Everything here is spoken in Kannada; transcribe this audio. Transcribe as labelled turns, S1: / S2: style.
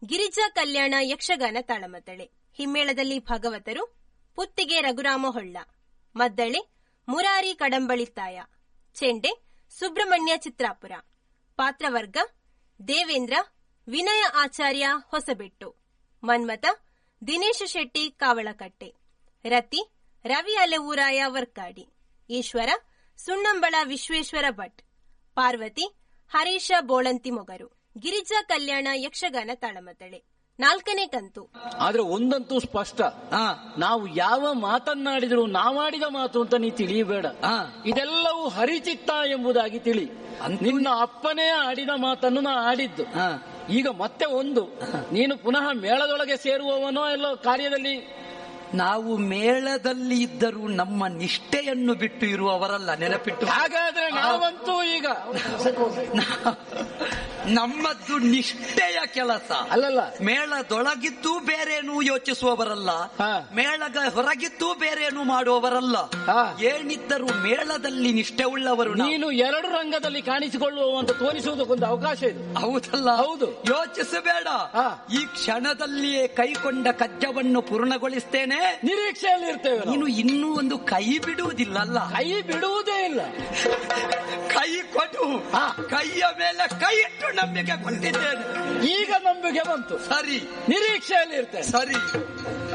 S1: ಗಿರಿಜಾ ಕಲ್ಯಾಣ ಯಕ್ಷಗಾನ ತಾಳಮದ್ದಳೆ ಹಿಮ್ಮೇಳದಲ್ಲಿ ಭಾಗವತರು ಪುತ್ತಿಗೆ ರಘುರಾಮ ಹೊಳ್ಳ ಮದ್ದಳೆ ಮುರಾರಿ ಕಡಂಬಳಿತಾಯ ಚೆಂಡೆ ಸುಬ್ರಹ್ಮಣ್ಯ ಚಿತ್ರಾಪುರ ಪಾತ್ರವರ್ಗ ದೇವೇಂದ್ರ ವಿನಯ ಆಚಾರ್ಯ ಹೊಸಬೆಟ್ಟು ಮನ್ಮತ ದಿನೇಶ ಶೆಟ್ಟಿ ಕಾವಳಕಟ್ಟೆ ರತಿ ರವಿ ಅಲೆಊರಾಯ ವರ್ಕಾಡಿ ಈಶ್ವರ ಸುಣ್ಣಂಬಳ ವಿಶ್ವೇಶ್ವರ ಭಟ್ ಪಾರ್ವತಿ ಹರೀಶ ಬೋಳಂತಿ ಮೊಗರು ಗಿರಿಜಾ ಕಲ್ಯಾಣ ಯಕ್ಷಗಾನ ತಾಳಮದ್ದಳೆ ನಾಲ್ಕನೇ ಕಂತು
S2: ಆದ್ರೆ ಒಂದಂತೂ ಸ್ಪಷ್ಟ
S3: ಹಾ
S2: ನಾವು ಯಾವ ಮಾತನ್ನಾಡಿದ್ರು ನಾವಾಡಿದ ಮಾತು ಅಂತ ನೀ ತಿಳಿಯಬೇಡ
S3: ಹಾ.
S2: ಇದೆಲ್ಲವೂ ಹರಿಚಿತ್ತ ಎಂಬುದಾಗಿ ತಿಳಿ
S3: ಅಂತೂ-
S2: ನಿನ್ನ ಅಪ್ಪನೇ ಆಡಿದ ಮಾತನ್ನು ನಾ ಆಡಿದ್ದು
S3: ಹಾ
S2: ಈಗ ಮತ್ತೆ ಒಂದು ನೀನು ಪುನಃ ಮೇಳದೊಳಗೆ ಸೇರುವವನೋ ಎಲ್ಲೋ ಕಾರ್ಯದಲ್ಲಿ
S3: ನಾವು ಮೇಳದಲ್ಲಿ ಇದ್ದರೂ ನಮ್ಮ ನಿಷ್ಠೆಯನ್ನು ಬಿಟ್ಟು ಇರುವವರಲ್ಲ ನೆನಪಿಟ್ಟು
S2: ಹಾಗಾದ್ರೆ ನಾವಂತೂ ಈಗ
S3: ನಾ- ನಮ್ಮದ್ದು ನಿಷ್ಠೆಯ ಕೆಲಸ
S2: ಅಲ್ಲಲ್ಲ
S3: ಮೇಳದೊಳಗಿದ್ದು ಬೇರೇನು ಯೋಚಿಸುವವರಲ್ಲ
S2: ಹಾ.
S3: ಮೇಳದ ಹೊರಗಿದ್ದು ಬೇರೇನು ಮಾಡುವವರಲ್ಲ
S2: ಹಾ.
S3: ಏನಿದ್ದರೂ ಮೇಳದಲ್ಲಿ ನಿಷ್ಠೆ ಉಳ್ಳವರು ನಾವು.
S2: ನೀನು ಎರಡು ರಂಗದಲ್ಲಿ ಕಾಣಿಸಿಕೊಳ್ಳುವ ಅಂತ ತೋರಿಸುವುದಕ್ಕೊಂದು ಅವಕಾಶ ಇದೆ
S3: ಹೌದಲ್ಲ
S2: ಹೌದು.
S3: ಯೋಚಿಸಬೇಡ
S2: ಹಾ.
S3: ಈ ಕ್ಷಣದಲ್ಲಿಯೇ ಕೈಕೊಂಡ ಕಜ್ಜವನ್ನು ಪೂರ್ಣಗೊಳಿಸ್ತೇನೆ
S2: ನಿರೀಕ್ಷೆಯಲ್ಲಿ ಇರ್ತೇವೆ ನಾವು.
S3: ನೀನು ಇನ್ನೂ ಒಂದು ಕೈ ಬಿಡುವುದಿಲ್ಲಲ್ಲ
S2: ಕೈ ಬಿಡುವುದೇ ಇಲ್ಲ
S3: ಕೈ ಕೊಡು
S2: ಹಾ.
S3: ಕೈಯ ಮೇಲೆ ಕೈ ಇಟ್ಟು ನಂಬಿಕೆ ಕೊಟ್ಟಿದ್ದೇನೆ
S2: ಈಗ ನಂಬಿಕೆ ಬಂತು
S3: ಸರಿ
S2: ನಿರೀಕ್ಷೆಯಲ್ಲಿ ಇರ್ತೇನೆ
S3: ಸರಿ